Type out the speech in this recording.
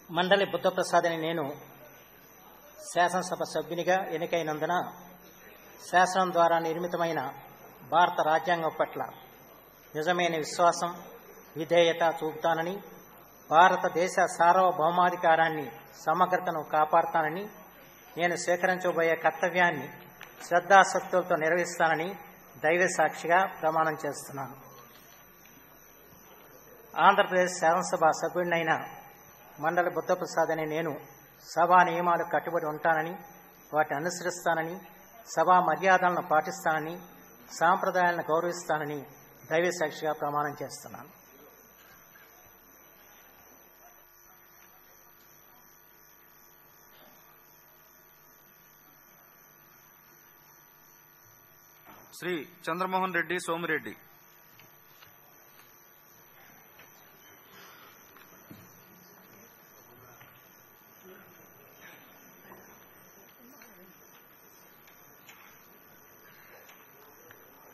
మండలి బుద్ధప్రసాద్ అని నేను శాసనసభ సభ్యునిగా ఎన్నికైనందున శాసనం ద్వారా నిర్మితమైన భారత రాజ్యాంగం పట్ల నిజమైన విశ్వాసం విధేయత చూపుతానని భారతదేశ సార్వభౌమాధికారాన్ని సమగ్రతను కాపాడుతానని నేను స్వీకరించబోయే కర్తవ్యాన్ని శ్రద్ధాశక్తులతో నిర్వహిస్తానని దైవ సాక్షిగా ప్రమాణం చేస్తున్నాను ఆంధ్రప్రదేశ్ శాసనసభ సభ్యుడినైన మండలి బుద్ధప్రసాద్ అనే నేను సభా నియమాలు కట్టుబడి ఉంటానని వాటిని అనుసరిస్తానని సభా మర్యాదలను పాటిస్తానని సాంప్రదాయాలను గౌరవిస్తానని దైవ సాక్షిగా ప్రమాణం చేస్తున్నాను శ్రీ చంద్రమోహన్ రెడ్డి సోమిరెడ్డి